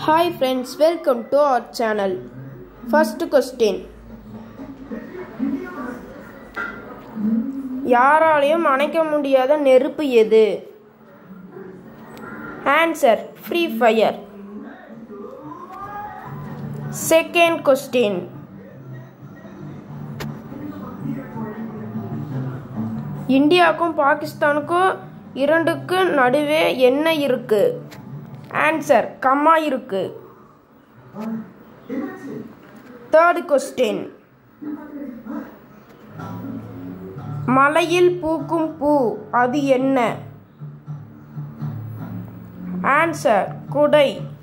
Hi friends, welcome to our channel. First question. யாராலையும் அணைக்க முடியாத நெருப்பு எது answer free fire second question இந்தியாவுக்கும் பாகிஸ்தானுக்கும் இரண்டுக்கு நடுவே என்ன இருக்கு ஆன்சர் கம்மா இருக்கு தேர்ட் கொஸ்டின் மலையில் பூக்கும் பூ அது என்ன ஆன்சர் குடை